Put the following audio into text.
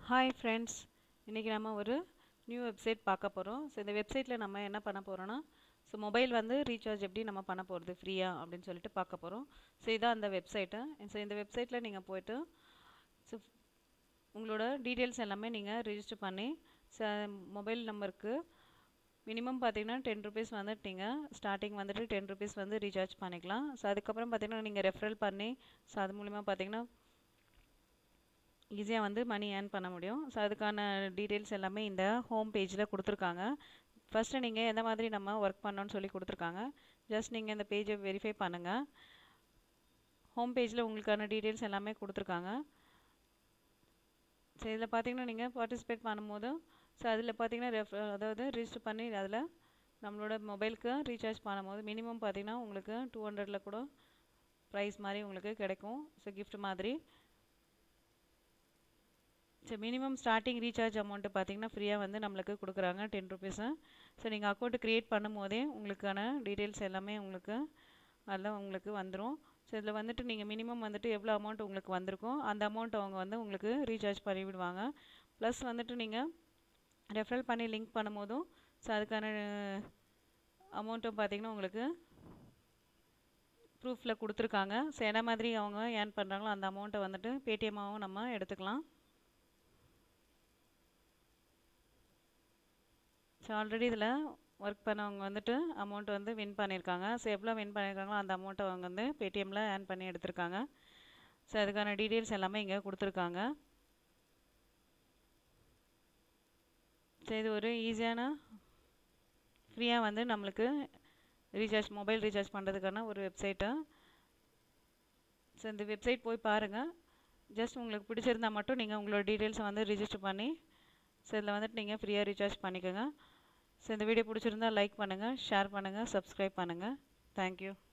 hi friends இன்றைக்கி நம்ம ஒரு நியூ வெப்சைட் பார்க்க போகிறோம் ஸோ இந்த வெப்சைட்டில் நம்ம என்ன பண்ண போகிறோன்னா ஸோ மொபைல் வந்து ரீசார்ஜ் எப்படி நம்ம பண்ண போகிறது ஃப்ரீயாக அப்படின்னு சொல்லிட்டு பார்க்க போகிறோம் ஸோ இதான் அந்த வெப்சைட்டு ஸோ இந்த வெப்சைட்டில் நீங்கள் போயிட்டு ஸோ உங்களோட டீட்டெயில்ஸ் எல்லாமே நீங்கள் ரிஜிஸ்டர் பண்ணி ஸோ மொபைல் நம்பருக்கு மினிமம் பார்த்தீங்கன்னா டென் ருபீஸ் வந்துட்டு நீங்கள் ஸ்டார்டிங் வந்துட்டு டென் ருபீஸ் வந்து ரீசார்ஜ் பண்ணிக்கலாம் ஸோ அதுக்கப்புறம் பார்த்தீங்கன்னா நீங்கள் ரெஃபரல் பண்ணி ஸோ அது மூலிமா பார்த்தீங்கன்னா ஈஸியாக வந்து மணி ஏர்ன் பண்ண முடியும் ஸோ அதுக்கான டீட்டெயில்ஸ் எல்லாமே இந்த ஹோம் பேஜில் கொடுத்துருக்காங்க ஃபஸ்ட்டு நீங்கள் எந்த மாதிரி நம்ம ஒர்க் பண்ணோன்னு சொல்லி கொடுத்துருக்காங்க ஜஸ்ட் நீங்கள் இந்த பேஜை வெரிஃபை பண்ணுங்கள் ஹோம் பேஜில் உங்களுக்கான டீட்டெயில்ஸ் எல்லாமே கொடுத்துருக்காங்க ஸோ இதில் பார்த்தீங்கன்னா நீங்கள் பார்ட்டிசிபேட் பண்ணும்போது ஸோ அதில் பார்த்தீங்கன்னா ரெஃப் அதாவது ரிஜிஸ்டர் பண்ணி அதில் நம்மளோட மொபைலுக்கு ரீசார்ஜ் பண்ணும்போது மினிமம் பார்த்தீங்கன்னா உங்களுக்கு டூ ஹண்ட்ரடில் கூட ப்ரைஸ் மாதிரி உங்களுக்கு கிடைக்கும் ஸோ கிஃப்ட் மாதிரி so minimum starting recharge amount பார்த்தீங்கன்னா ஃப்ரீயாக வந்து நம்மளுக்கு கொடுக்குறாங்க டென் ருபீஸு ஸோ நீங்கள் அக்கௌண்ட்டு க்ரியேட் பண்ணும் போதே உங்களுக்கான டீட்டெயில்ஸ் எல்லாமே உங்களுக்கு அதில் உங்களுக்கு வந்துடும் ஸோ இதில் வந்துட்டு நீங்கள் மினிமம் வந்துட்டு எவ்வளோ அமௌண்ட் உங்களுக்கு வந்திருக்கும் அந்த அமௌண்ட் அவங்க வந்து உங்களுக்கு ரீசார்ஜ் பண்ணி விடுவாங்க ப்ளஸ் வந்துட்டு நீங்கள் ரெஃபரல் பண்ணி லிங்க் பண்ணும்போதும் ஸோ அதுக்கான அமௌண்ட்டும் பார்த்தீங்கன்னா உங்களுக்கு ப்ரூஃபில் கொடுத்துருக்காங்க ஸோ என்ன மாதிரி அவங்க ஏர்ன் பண்ணுறாங்களோ அந்த அமௌண்ட்டை வந்துட்டு பேடிஎம்மாகவும் நம்ம எடுத்துக்கலாம் ஸோ ஆல்ரெடி இதில் ஒர்க் பண்ணவங்க வந்துட்டு அமௌண்ட் வந்து வின் பண்ணியிருக்காங்க ஸோ எவ்வளோ வின் பண்ணியிருக்காங்களோ அந்த அமௌண்ட்டை அவங்க வந்து பேடிஎம்மில் ஏர்ன் பண்ணி எடுத்திருக்காங்க ஸோ அதுக்கான டீட்டெயில்ஸ் எல்லாமே இங்கே கொடுத்துருக்காங்க ஸோ இது ஒரு ஈஸியான ஃப்ரீயாக வந்து நம்மளுக்கு ரீசார்ஜ் மொபைல் ரீசார்ஜ் பண்ணுறதுக்கான ஒரு வெப்சைட்டு ஸோ இந்த வெப்சைட் போய் பாருங்கள் ஜஸ்ட் உங்களுக்கு பிடிச்சிருந்தா மட்டும் நீங்கள் உங்களோட டீட்டெயில்ஸை வந்து ரிஜிஸ்டர் பண்ணி ஸோ இதில் வந்துட்டு நீங்கள் ஃப்ரீயாக ரீசார்ஜ் பண்ணிக்கோங்க ஸோ இந்த வீடியோ பிடிச்சிருந்தா லைக் பண்ணுங்கள் ஷேர் பண்ணுங்கள் சப்ஸ்கிரைப் பண்ணுங்கள் தேங்க்யூ